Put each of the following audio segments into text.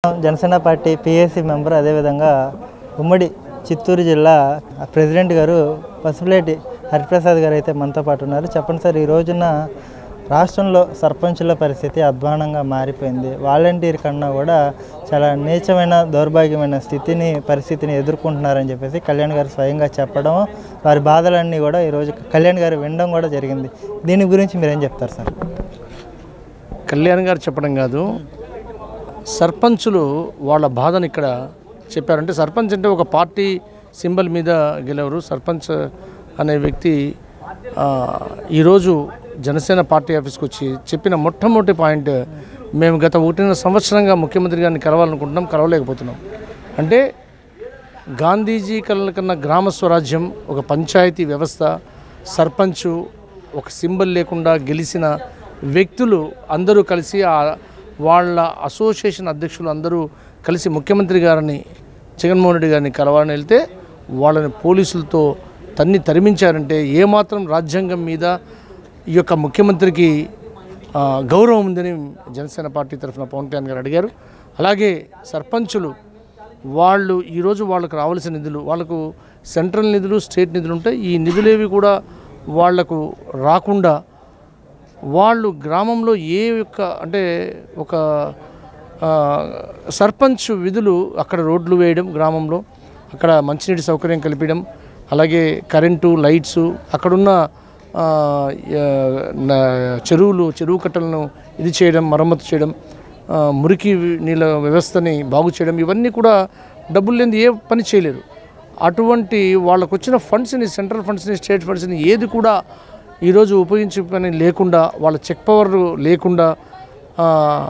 Janasena party PSC member అదేవిధంగా ఉమ్మడి చిత్తూరు జిల్లా ప్రెసిడెంట్ గారు పసుపులేటి హరిప్రసాద్ గారు అయితే మనతో పాటు ఉన్నారు చెప్పండి సార్ ఈ రోజున రాష్ట్రంలో సర్పంచుల పరిస్థితి అధ్వానంగా మారిపోయింది వాలంటీర్ కన్నా కూడా చాలా నీచమైన దౌర్భాగ్యమైన స్థితిని పరిస్థితిని ఎదుర్కొంటున్నారని చెప్పేసి కళ్యాణ్ గారు స్వయంగా చెప్పడం వారి బాధలన్నీ కూడా ఈరోజు కళ్యాణ్ గారు వినడం కూడా జరిగింది దీని గురించి మీరేం చెప్తారు సార్ కళ్యాణ్ గారు చెప్పడం కాదు సర్పంచులు వాళ్ళ బాధను ఇక్కడ చెప్పారంటే సర్పంచ్ అంటే ఒక పార్టీ సింబల్ మీద గెలవరు సర్పంచ్ అనే వ్యక్తి ఆ, ఈరోజు జనసేన పార్టీ ఆఫీస్కి వచ్చి చెప్పిన మొట్టమొదటి పాయింట్ మేము గత ఒకటిన్నర సంవత్సరంగా ముఖ్యమంత్రి గారిని కలవాలనుకుంటున్నాం కలవలేకపోతున్నాం అంటే గాంధీజీ కళల కన్నా గ్రామ స్వరాజ్యం ఒక పంచాయతీ వ్యవస్థ సర్పంచు ఒక సింబల్ లేకుండా గెలిచిన వ్యక్తులు అందరూ కలిసి ఆ వాళ్ళ అసోసియేషన్ అధ్యక్షులు అందరూ కలిసి ముఖ్యమంత్రి గారిని జగన్మోహన్ రెడ్డి గారిని కలవాలని వెళ్తే వాళ్ళని పోలీసులతో తన్ని తరిమించారంటే ఏమాత్రం రాజ్యాంగం మీద ఈ యొక్క ముఖ్యమంత్రికి ఆ, గౌరవం ఉందని జనసేన పార్టీ తరఫున పవన్ కళ్యాణ్ గారు అడిగారు అలాగే సర్పంచులు వాళ్ళు ఈరోజు వాళ్ళకు రావాల్సిన నిధులు వాళ్ళకు సెంట్రల్ నిధులు స్టేట్ నిధులు ఉంటాయి ఈ నిధులేవి కూడా వాళ్లకు రాకుండా వాళ్ళు గ్రామంలో ఏ యొక్క అంటే ఒక ఆ, సర్పంచ్ విధులు అక్కడ రోడ్లు వేయడం గ్రామంలో అక్కడ మంచినీటి సౌకర్యం కల్పించడం అలాగే కరెంటు లైట్స్ అక్కడున్న ఆ, ఆ, నా- చెరువులు చెరువు కట్టలను ఇది చేయడం మరమ్మతు చేయడం ఆ, మురికి నీళ్ళ వ్యవస్థని బాగు చేయడం ఇవన్నీ కూడా డబ్బులు లేని ఏ పని చేయలేరు అటువంటి వాళ్ళకు వచ్చిన ఫండ్స్ని సెంట్రల్ ఫండ్స్ని స్టేట్ ఫండ్స్ని ఏది కూడా ఈరోజు ఉపయోగించే పని లేకుండా వాళ్ళ చెక్ పవర్ లేకుండా ఆ,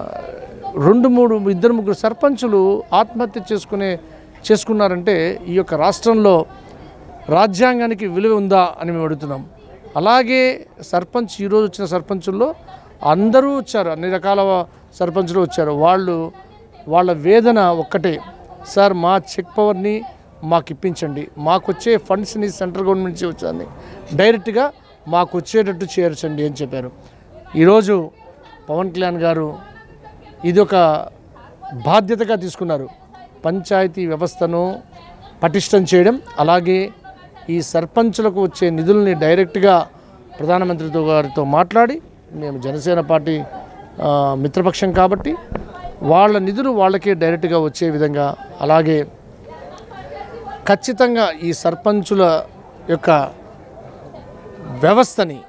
రెండు మూడు ఇద్దరు ముగ్గురు సర్పంచులు ఆత్మహత్య చేసుకునే చేసుకున్నారంటే ఈ యొక్క రాష్ట్రంలో రాజ్యాంగానికి విలువ ఉందా అని మేము అడుగుతున్నాం అలాగే సర్పంచ్ ఈరోజు వచ్చిన సర్పంచుల్లో అందరూ వచ్చారు అన్ని రకాల సర్పంచులు వచ్చారు వాళ్ళు వాళ్ళ వేదన ఒక్కటే సార్ మా చెక్ పవర్ని మాకు ఇప్పించండి మాకు వచ్చే ఫండ్స్ని సెంట్రల్ గవర్నమెంట్ నుంచి వచ్చాన్ని డైరెక్ట్గా మాకు వచ్చేటట్టు చేర్చండి అని చెప్పారు ఈరోజు పవన్ కళ్యాణ్ గారు ఇది ఒక బాధ్యతగా తీసుకున్నారు పంచాయతీ వ్యవస్థను పటిష్టం చేయడం అలాగే ఈ సర్పంచులకు వచ్చే నిధుల్ని డైరెక్ట్గా ప్రధానమంత్రితో గారితో మాట్లాడి మేము జనసేన పార్టీ ఆ, మిత్రపక్షం కాబట్టి వాళ్ళ నిధులు వాళ్ళకే డైరెక్ట్గా వచ్చే విధంగా అలాగే ఖచ్చితంగా ఈ సర్పంచుల యొక్క వ్యవస్థని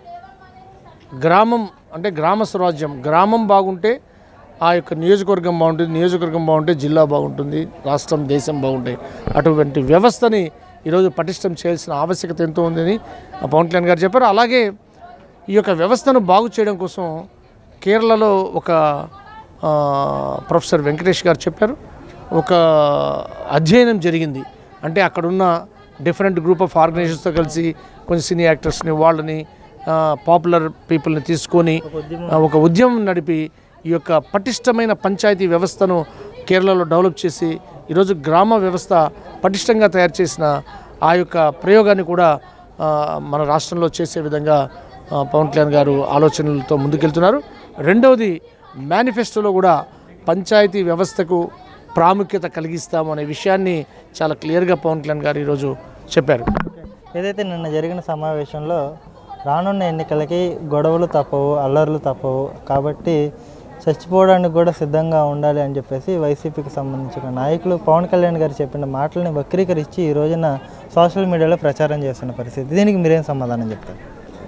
గ్రామం అంటే గ్రామ స్వరాజ్యం గ్రామం బాగుంటే ఆ యొక్క నియోజకవర్గం బాగుంటుంది నియోజకవర్గం బాగుంటే జిల్లా బాగుంటుంది రాష్ట్రం దేశం బాగుంటాయి అటువంటి వ్యవస్థని ఈరోజు పటిష్టం చేయాల్సిన ఆవశ్యకత ఎంతో ఉందని ఆ పవన్ కళ్యాణ్ గారు చెప్పారు అలాగే ఈ యొక్క వ్యవస్థను బాగు చేయడం కోసం కేరళలో ఒక ఆ, ప్రొఫెసర్ వెంకటేష్ గారు చెప్పారు ఒక అధ్యయనం జరిగింది అంటే అక్కడున్న డిఫరెంట్ గ్రూప్ ఆఫ్ ఆర్గనైజేషన్స్తో కలిసి కొంచెం సినీ యాక్టర్స్ని వాళ్ళని పాపులర్ పీపుల్ని తీసుకొని ఆ, ఒక ఉద్యమం నడిపి ఈ యొక్క పటిష్టమైన పంచాయతీ వ్యవస్థను కేరళలో డెవలప్ చేసి ఈరోజు గ్రామ వ్యవస్థ పటిష్టంగా తయారు చేసిన ఆ యొక్క ప్రయోగాన్ని కూడా ఆ, మన రాష్ట్రంలో చేసే విధంగా ఆ, పవన్ కళ్యాణ్ గారు ఆలోచనలతో ముందుకెళ్తున్నారు రెండవది మేనిఫెస్టోలో కూడా పంచాయతీ వ్యవస్థకు ప్రాముఖ్యత కలిగిస్తాము అనే విషయాన్ని చాలా క్లియర్గా పవన్ కళ్యాణ్ గారు ఈరోజు చెప్పారు ఏదైతే నిన్న జరిగిన సమావేశంలో రానున్న ఎన్నికలకి గొడవలు తప్పవు అల్లర్లు తప్పవు కాబట్టి చచ్చిపోవడానికి కూడా సిద్ధంగా ఉండాలి అని చెప్పేసి వైసీపీకి సంబంధించిన నాయకులు పవన్ కళ్యాణ్ గారు చెప్పిన మాటల్ని వక్రీకరించి ఈ రోజున సోషల్ మీడియాలో ప్రచారం చేస్తున్న పరిస్థితి దీనికి మీరేం సమాధానం చెప్తారు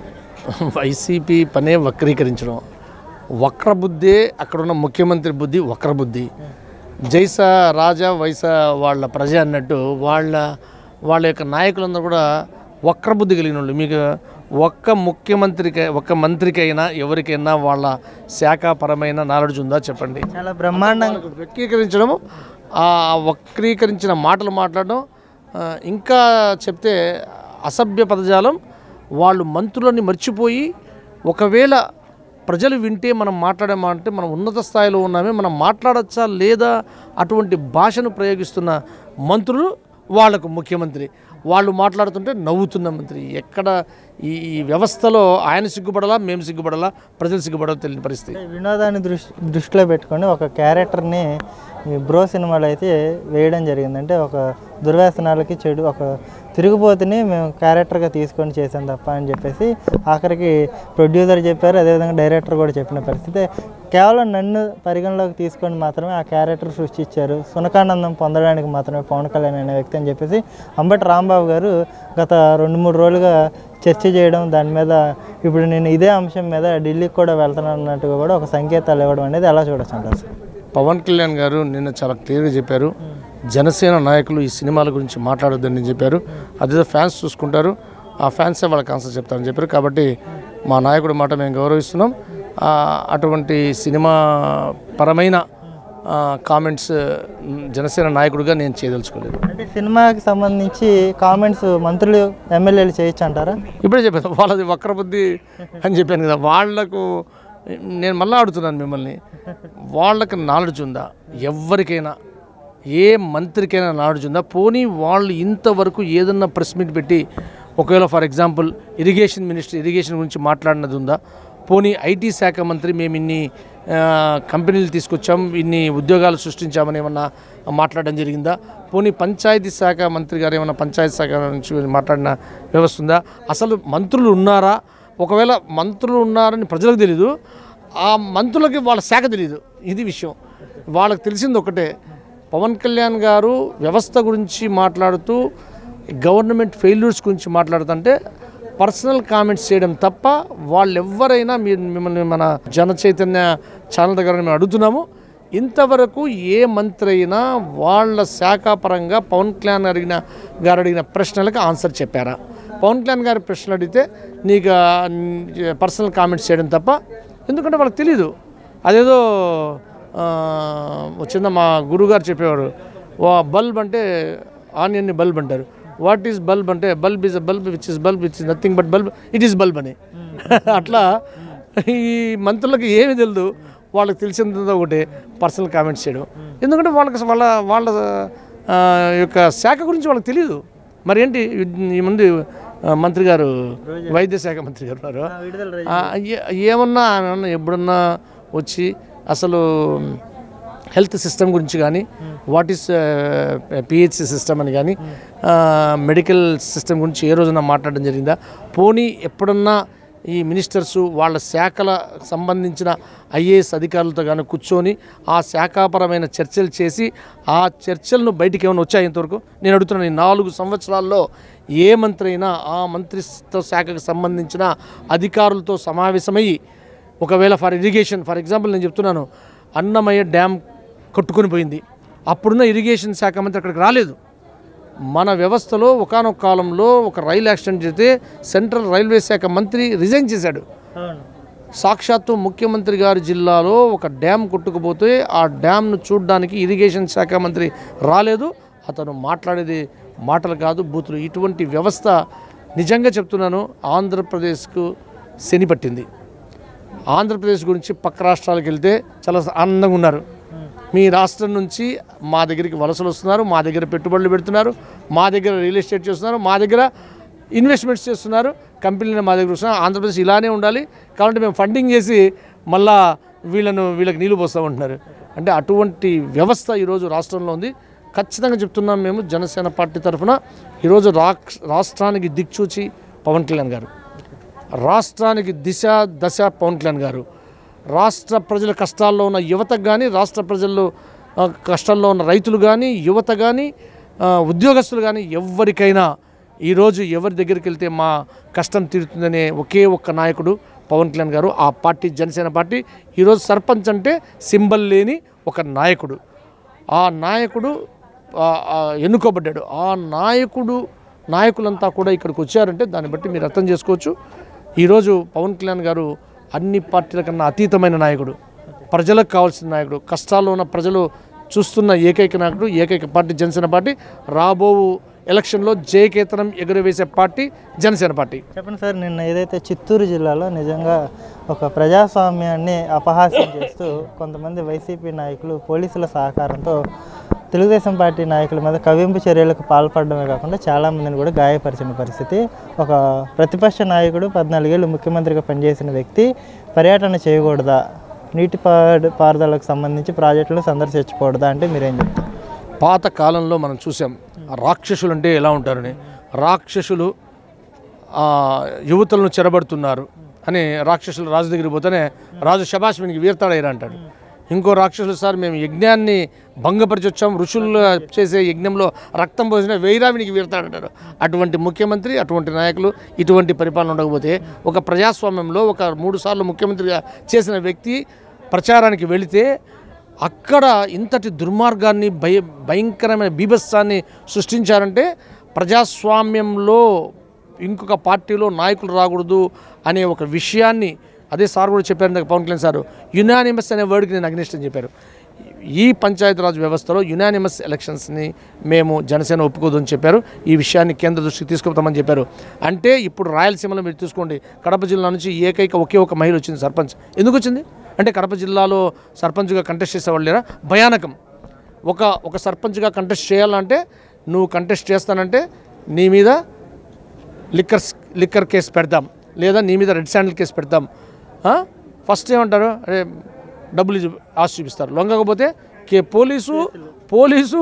వైసీపీ పనే వక్రీకరించడం వక్ర బుద్ధే అక్కడున్న ముఖ్యమంత్రి బుద్ధి వక్ర బుద్ధి జైసా రాజా వైసా వాళ్ళ ప్రజ అన్నట్టు వాళ్ళ వాళ్ళ యొక్క నాయకులందరూ కూడా వక్ర బుద్ధి కలిగిన వాళ్ళు మీకు ఒక్క ముఖ్యమంత్రికి ఒక్క మంత్రికైనా ఎవరికైనా వాళ్ళ శాఖాపరమైన నాలెడ్జ్ ఉందా చెప్పండి చాలా బ్రహ్మాండంగా వాళ్ళకు వక్రీకరించడం ఆ వక్రీకరించిన మాటలు మాట్లాడడం ఆ, ఇంకా చెప్తే అసభ్య పదజాలం వాళ్ళు మంత్రులని మర్చిపోయి ఒకవేళ ప్రజలు వింటే మనం మాట్లాడామా అంటే మనం ఉన్నత స్థాయిలో ఉన్నామే మనం మాట్లాడచ్చా లేదా అటువంటి భాషను ప్రయోగిస్తున్న మంత్రులు వాళ్ళకు ముఖ్యమంత్రి వాళ్ళు మాట్లాడుతుంటే నవ్వుతున్న మంత్రి ఎక్కడ ఈ ఈ వ్యవస్థలో ఆయన సిగ్గుపడాలా మేము సిగ్గుపడాలా ప్రజలు సిగ్గుపడాలో తెలియని పరిస్థితి వినోదాన్ని దృష్టి దృష్టిలో పెట్టుకొని ఒక క్యారెక్టర్ని ఈ బ్రో సినిమాలో అయితే వేయడం జరిగింది అంటే ఒక దుర్వ్యసనాలకి చెడు ఒక తిరుగుబోతుని మేము క్యారెక్టర్గా తీసుకొని చేసాం తప్ప అని చెప్పేసి ఆఖరికి ప్రొడ్యూసర్ చెప్పారు అదేవిధంగా డైరెక్టర్ కూడా చెప్పిన పరిస్థితి కేవలం నన్ను పరిగణలోకి తీసుకొని మాత్రమే ఆ క్యారెక్టర్ సృష్టించారు సునకానందం పొందడానికి మాత్రమే పవన్ కళ్యాణ్ అనే వ్యక్తి అని చెప్పేసి అంబటి రాంబాబు గారు గత రెండు మూడు రోజులుగా చర్చ చేయడం దాని మీద ఇప్పుడు నేను ఇదే అంశం మీద ఢిల్లీకి కూడా వెళ్తాను అన్నట్టుగా కూడా ఒక సంకేతాలు ఇవ్వడం అనేది ఎలా చూడొచ్చు అంటారు సార్ పవన్ కళ్యాణ్ గారు నిన్న చాలా క్లియర్గా చెప్పారు జనసేన నాయకులు ఈ సినిమాల గురించి మాట్లాడొద్దని చెప్పారు అదేదో ఫ్యాన్స్ చూసుకుంటారు ఆ ఫ్యాన్సే వాళ్ళకి ఆన్సర్ చెప్తారని చెప్పారు కాబట్టి మా నాయకుడి మాట మేము గౌరవిస్తున్నాం ఆ, అటువంటి సినిమా పరమైన కామెంట్స్ జనసేన నాయకుడిగా నేను చేయదలుచుకోలేదు అంటే సినిమాకి సంబంధించి కామెంట్స్ మంత్రులు ఎమ్మెల్యేలు చేయొచ్చు అంటారా ఇప్పుడే చెప్పాను వాళ్ళది వక్రబుద్ధి అని చెప్పాను కదా వాళ్లకు నేను మళ్ళీ అడుగుతున్నాను మిమ్మల్ని వాళ్ళకి నాలెడ్జ్ ఉందా ఎవరికైనా ఏ మంత్రికైనా నాలెడ్జ్ ఉందా పోనీ వాళ్ళు ఇంతవరకు ఏదన్నా ప్రెస్ మీట్ పెట్టి ఒకవేళ for example irrigation minister irrigation గురించి మాట్లాడినది ఉందా పోనీ ఐటీ శాఖ మంత్రి మేము ఇన్ని ఆ, కంపెనీలు తీసుకొచ్చాం ఇన్ని ఉద్యోగాలు సృష్టించామని ఏమన్నా మాట్లాడడం జరిగిందా పోనీ పంచాయతీ శాఖ మంత్రి గారు ఏమన్నా పంచాయతీ శాఖ నుంచి మాట్లాడిన వ్యవస్థ ఉందా అసలు మంత్రులు ఉన్నారా ఒకవేళ మంత్రులు ఉన్నారని ప్రజలకు తెలీదు ఆ మంత్రులకి వాళ్ళ శాఖ తెలియదు ఇది విషయం వాళ్ళకి తెలిసింది ఒకటే పవన్ కళ్యాణ్ గారు వ్యవస్థ గురించి మాట్లాడుతూ గవర్నమెంట్ ఫెయిల్యూర్స్ గురించి మాట్లాడుతుంటే పర్సనల్ కామెంట్స్ చేయడం తప్ప వాళ్ళు ఎవరైనా మీరు మిమ్మల్ని మన జన చైతన్య ఛానల్ దగ్గర మేము అడుగుతున్నాము ఇంతవరకు ఏ మంత్రి అయినా వాళ్ళ శాఖాపరంగా పవన్ కళ్యాణ్ అడిగిన గారు అడిగిన ప్రశ్నలకు ఆన్సర్ చెప్పారా పవన్ కళ్యాణ్ గారి ప్రశ్నలు అడిగితే నీకు పర్సనల్ కామెంట్స్ చేయడం తప్ప ఎందుకంటే వాళ్ళకి తెలీదు అదేదో ఆ, ఒక చిన్న మా గురుగారు చెప్పేవారు వా బల్బ్ అంటే ఆనియన్ని బల్బ్ అంటారు వాట్ ఈస్ బల్బ్ అంటే bulb is a bulb which is bulb which is nothing but bulb it is bulb అని అట్లా ఈ మంత్రులకు ఏమి తెలియదు వాళ్ళకి తెలిసింది ఒకటి పర్సనల్ కామెంట్స్ చేయడం ఎందుకంటే వాళ్ళకి వాళ్ళ వాళ్ళ ఆ, యొక్క శాఖ గురించి వాళ్ళకి తెలియదు మరి ఏంటి ఈ ముందు ఆ, మంత్రి గారు వైద్య శాఖ మంత్రి గారు ఉన్నారు విడుదల ఆ, ఏ- ఏమన్నా ఆమె ఏమన్నా ఎప్పుడన్నా వచ్చి అసలు హెల్త్ సిస్టమ్ గురించి కానీ వాట్ ఈస్ పిహెచ్సి సిస్టమ్ అని కానీ మెడికల్ సిస్టమ్ గురించి ఏ రోజున మాట్లాడడం జరిగిందా పోనీ ఎప్పుడన్నా ఈ మినిస్టర్స్ వాళ్ళ శాఖల సంబంధించిన ఐఏఎస్ అధికారులతో కానీ కూర్చొని ఆ శాఖాపరమైన చర్చలు చేసి ఆ చర్చలను బయటికి ఏమైనా వచ్చాయి ఇంతవరకు నేను అడుగుతున్నాను ఈ నాలుగు సంవత్సరాల్లో ఏ మంత్రి అయినా ఆ మంత్రిత్వ శాఖకు సంబంధించిన అధికారులతో సమావేశమయ్యి ఒకవేళ ఫర్ ఇరిగేషన్ ఫర్ ఎగ్జాంపుల్ నేను చెప్తున్నాను అన్నమయ్య డ్యామ్ కొట్టుకొని పోయింది అప్పుడున్న ఇరిగేషన్ శాఖ మంత్రి అక్కడికి రాలేదు మన వ్యవస్థలో ఒకానొక కాలంలో ఒక రైలు యాక్సిడెంట్ చేస్తే సెంట్రల్ రైల్వే శాఖ మంత్రి రిజైన్ చేశాడు అవును సాక్షాత్తు ముఖ్యమంత్రి గారి జిల్లాలో ఒక డ్యామ్ కొట్టుకుపోతే ఆ డ్యామ్ను చూడడానికి ఇరిగేషన్ శాఖ మంత్రి రాలేదు అతను మాట్లాడేది మాటలు కాదు బూతులు ఇటువంటి వ్యవస్థ నిజంగా చెప్తున్నాను ఆంధ్రప్రదేశ్కు శని పట్టింది ఆంధ్రప్రదేశ్ గురించి పక్క రాష్ట్రాలకు వెళ్తే చాలా ఆనందంగా ఉన్నారు మీ రాష్ట్రం నుంచి మా దగ్గరికి వలసలు వస్తున్నారు మా దగ్గర పెట్టుబడులు పెడుతున్నారు మా దగ్గర రియల్ ఎస్టేట్ చేస్తున్నారు మా దగ్గర ఇన్వెస్ట్మెంట్స్ చేస్తున్నారు కంపెనీలు మా దగ్గర వస్తున్నారు ఆంధ్రప్రదేశ్ ఇలానే ఉండాలి కాబట్టి మేము ఫండింగ్ చేసి మళ్ళా వీళ్ళను వీళ్ళకి నీళ్లు పోస్తామంటున్నారు అంటే అటువంటి వ్యవస్థ ఈరోజు రాష్ట్రంలో ఉంది ఖచ్చితంగా చెప్తున్నాం మేము జనసేన పార్టీ తరఫున ఈరోజు రాక్- రాష్ట్రానికి దిక్చూచి పవన్ కళ్యాణ్ గారు రాష్ట్రానికి దిశ దశ పవన్ కళ్యాణ్ గారు రాష్ట్ర ప్రజల కష్టాల్లో ఉన్న యువతకు కానీ రాష్ట్ర ప్రజల్లో ఆ, కష్టాల్లో ఉన్న రైతులు కానీ యువత కానీ ఆ, ఉద్యోగస్తులు కానీ ఎవరికైనా ఈరోజు ఎవరి దగ్గరికి వెళ్తే మా కష్టం తీరుతుందనే ఒకే ఒక్క నాయకుడు పవన్ కళ్యాణ్ గారు ఆ పార్టీ జనసేన పార్టీ ఈరోజు సర్పంచ్ అంటే సింబల్ లేని ఒక నాయకుడు ఆ నాయకుడు ఆ, ఆ, ఎన్నుకోబడ్డాడు ఆ నాయకుడు నాయకులంతా కూడా ఇక్కడికి వచ్చారంటే దాన్ని బట్టి మీరు అర్థం చేసుకోవచ్చు ఈరోజు పవన్ కళ్యాణ్ గారు అన్ని పార్టీల కన్నా అతీతమైన నాయకుడు ప్రజలకు కావాల్సిన నాయకుడు కష్టాల్లో ఉన్న ప్రజలు చూస్తున్న ఏకైక నాయకుడు ఏకైక పార్టీ జనసేన పార్టీ రాబో ఎలక్షన్లో జయకేతనం ఎగురవేసే పార్టీ జనసేన పార్టీ చెప్పండి సార్ నిన్న ఏదైతే చిత్తూరు జిల్లాలో నిజంగా ఒక ప్రజాస్వామ్యాన్ని అపహాస్యం చేస్తూ కొంతమంది వైసీపీ నాయకులు పోలీసుల సహకారంతో తెలుగుదేశం పార్టీ నాయకుల మీద కవింపు చర్యలకు పాల్పడడమే కాకుండా చాలామందిని కూడా గాయపరిచిన పరిస్థితి ఒక ప్రతిపక్ష నాయకుడు పద్నాలుగేళ్ళు ముఖ్యమంత్రిగా పనిచేసిన వ్యక్తి పర్యటన చేయకూడదా నీటి పారు పారుదలకు సంబంధించి ప్రాజెక్టులు సందర్శించకూడదా అంటే మీరేం చెప్తారు పాత కాలంలో మనం చూసాం రాక్షసులు అంటే ఎలా ఉంటారని రాక్షసులు ఆ, యువతులను చెరబడుతున్నారు అని రాక్షసులు రాజు దగ్గరికి పోతేనే రాజు శబాష్ వీనికి వీర్తాడయ్యారు అంటాడు ఇంకో రాక్షసులు సార్ మేము యజ్ఞాన్ని భంగపరిచి వచ్చాం ఋషులు చేసే యజ్ఞంలో రక్తం పోసిన వేయిరా వీనికి వీర్తాడంటారు అటువంటి ముఖ్యమంత్రి అటువంటి నాయకులు ఇటువంటి పరిపాలన ఉండకపోతే ఒక ప్రజాస్వామ్యంలో ఒక మూడు సార్లు ముఖ్యమంత్రిగా చేసిన వ్యక్తి ప్రచారానికి వెళితే అక్కడ ఇంతటి దుర్మార్గాన్ని భయ భయంకరమైన బీభత్సాన్ని సృష్టించారంటే ప్రజాస్వామ్యంలో ఇంకొక పార్టీలో నాయకులు రాకూడదు అనే ఒక విషయాన్ని అదే సార్ కూడా చెప్పారు ఇందాక పవన్ కళ్యాణ్ సార్ యునానిమస్ అనే వర్డ్కి నేను అగ్నిస్ట్ అని చెప్పారు ఈ పంచాయతీరాజ్ వ్యవస్థలో యునానిమస్ ఎలక్షన్స్ని మేము జనసేన ఒప్పుకోదు అని చెప్పారు ఈ విషయాన్ని కేంద్ర దృష్టికి తీసుకుపోతామని చెప్పారు అంటే ఇప్పుడు రాయలసీమలో మీరు చూసుకోండి కడప జిల్లా నుంచి ఏకైక ఒకే ఒక మహిళ వచ్చింది సర్పంచ్ ఎందుకు వచ్చింది అంటే కడప జిల్లాలో సర్పంచ్గా కంటెస్ట్ చేసేవాళ్ళు లేరా భయానకం ఒక ఒక సర్పంచ్గా కంటెస్ట్ చేయాలంటే నువ్వు కంటెస్ట్ చేస్తానంటే నీ మీద లిక్కర్ లిక్కర్ కేసు పెడతాం లేదా నీ మీద రెడ్ శాండిల్ కేసు పెడతాం ఆ? ఫస్ట్ ఏమంటారు అరే డబ్బులు చూ- ఆశ చూపిస్తారు లొంగకపోతే కే పోలీసు పోలీసు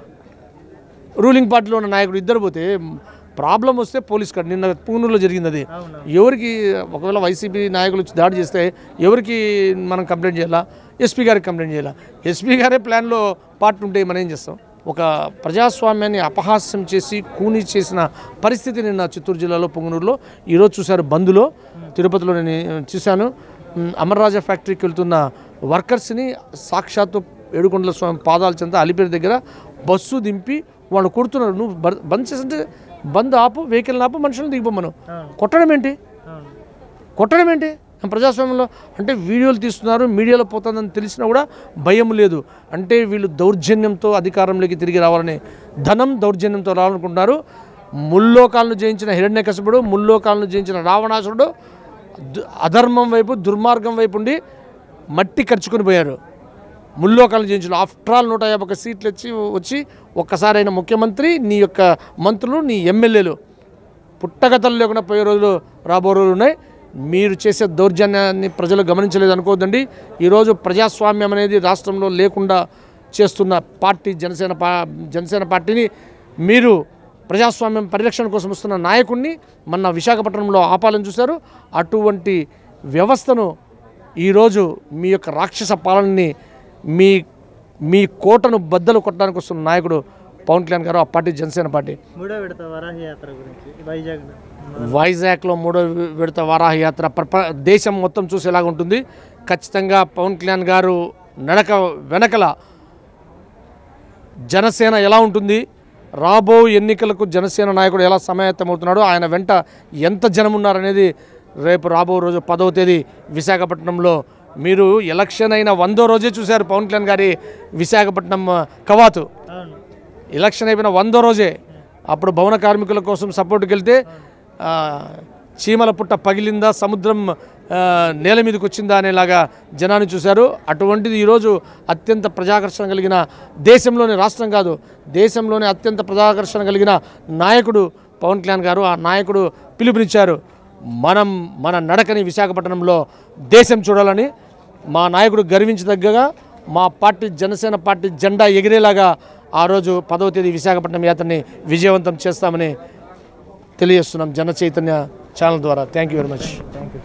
రూలింగ్ పార్టీలో ఉన్న నాయకుడు ఇద్దరు పోతే ప్రాబ్లం వస్తే పోలీస్ కాదు నిన్న పూనూరులో జరిగింది అది ఎవరికి ఒకవేళ వైసీపీ నాయకులు వచ్చి దాడి చేస్తే ఎవరికి మనం కంప్లైంట్ చేయాలా ఎస్పీ గారికి కంప్లైంట్ చేయాలా ఎస్పీ గారే ప్లాన్లో పార్ట్ ఉంటే మనం ఏం చేస్తాం ఒక ప్రజాస్వామ్యాన్ని అపహాస్యం చేసి కూని చేసిన పరిస్థితి నిన్న చిత్తూరు జిల్లాలో పొంగనూరులో ఈరోజు చూశారు బంద్లో తిరుపతిలో నేను చూశాను మ్, అమర్రాజా ఫ్యాక్టరీకి వెళ్తున్న వర్కర్స్ని సాక్షాత్తు ఏడుకొండల స్వామి పాదాల చెంత అలిపేరు దగ్గర బస్సు దింపి వాళ్ళు కొడుతున్నారు నువ్వు బర్- బంద్ చేస్తుంటే బంద్ ఆపు వెహికల్ ఆపు మనుషులను దిగిపోమను కొట్టడం ఏంటి కొట్టడం ఏంటి ప్రజాస్వామ్యంలో అంటే వీడియోలు తీస్తున్నారు మీడియాలో పోతుందని తెలిసినా కూడా భయం లేదు అంటే వీళ్ళు దౌర్జన్యంతో అధికారంలోకి తిరిగి రావాలని ధనం దౌర్జన్యంతో రావాలనుకుంటున్నారు ముల్లోకాలను జయించిన హిరణ్యకశపుడు ముల్లోకాలను జయించిన రావణాసురుడు దు- అధర్మం వైపు దుర్మార్గం వైపు ఉండి మట్టి ఖర్చుకొని పోయారు ముల్లోకాలను జయించిన ఆఫ్టర్ ఆల్ నూట యాభై ఒక్క సీట్లు వచ్చి వచ్చి ఒక్కసారి అయిన ముఖ్యమంత్రి నీ యొక్క మంత్రులు నీ ఎమ్మెల్యేలు పుట్టగతలు లేకుండా పోయే రోజులు రాబో రోజులు ఉన్నాయి మీరు చేసే దౌర్జన్యాన్ని ప్రజలు గమనించలేదు అనుకోవద్దండి ఈరోజు ప్రజాస్వామ్యం అనేది రాష్ట్రంలో లేకుండా చేస్తున్న పార్టీ జనసేన పా జనసేన పార్టీని మీరు ప్రజాస్వామ్యం పరిరక్షణ కోసం వస్తున్న నాయకుడిని మన విశాఖపట్నంలో ఆపాలని చూశారు అటువంటి వ్యవస్థను ఈరోజు మీ యొక్క రాక్షస పాలనని మీ మీ కోటను బద్దలు కొట్టడానికి వస్తున్న నాయకుడు పవన్ కళ్యాణ్ గారు ఆ పార్టీ జనసేన పార్టీ మూడో విడత వరాహ యాత్ర గురించి వైజాగ్ వైజాగ్లో మూడో వి- విడత వారాహ యాత్ర ప్రప దేశం మొత్తం చూసేలాగా ఉంటుంది ఖచ్చితంగా పవన్ కళ్యాణ్ గారు నడక వెనకల జనసేన ఎలా ఉంటుంది రాబో ఎన్నికలకు జనసేన నాయకుడు ఎలా సమాయత్తమవుతున్నాడో ఆయన వెంట ఎంత జనం ఉన్నారనేది రేపు రాబో రోజు పదవ తేదీ విశాఖపట్నంలో మీరు ఎలక్షన్ అయిన వందో రోజే చూశారు పవన్ కళ్యాణ్ గారి విశాఖపట్నం ఆ, కవాతు అవును ఎలక్షన్ అయిపోయిన వందో రోజే అప్పుడు భవన కార్మికుల కోసం సపోర్ట్కి వెళ్తే ఆ, చీమల పుట్ట పగిలిందా సముద్రం ఆ, నేల మీదకి వచ్చిందా అనేలాగా జనాన్ని చూశారు అటువంటిది ఈరోజు అత్యంత ప్రజాకర్షణ కలిగిన దేశంలోని రాష్ట్రం కాదు దేశంలోని అత్యంత ప్రజాకర్షణ కలిగిన నాయకుడు పవన్ కళ్యాణ్ గారు ఆ నాయకుడు పిలుపునిచ్చారు మనం మన నడకని విశాఖపట్నంలో దేశం చూడాలని మా నాయకుడు గర్వించదగ్గగా మా పార్టీ జనసేన పార్టీ జెండా ఎగిరేలాగా ఆ రోజు పదవ తేదీ విశాఖపట్నం యాత్రని విజయవంతం చేస్తామని తెలియజేస్తున్నాం జన చైతన్య ఛానల్ ద్వారా thank you very much thank you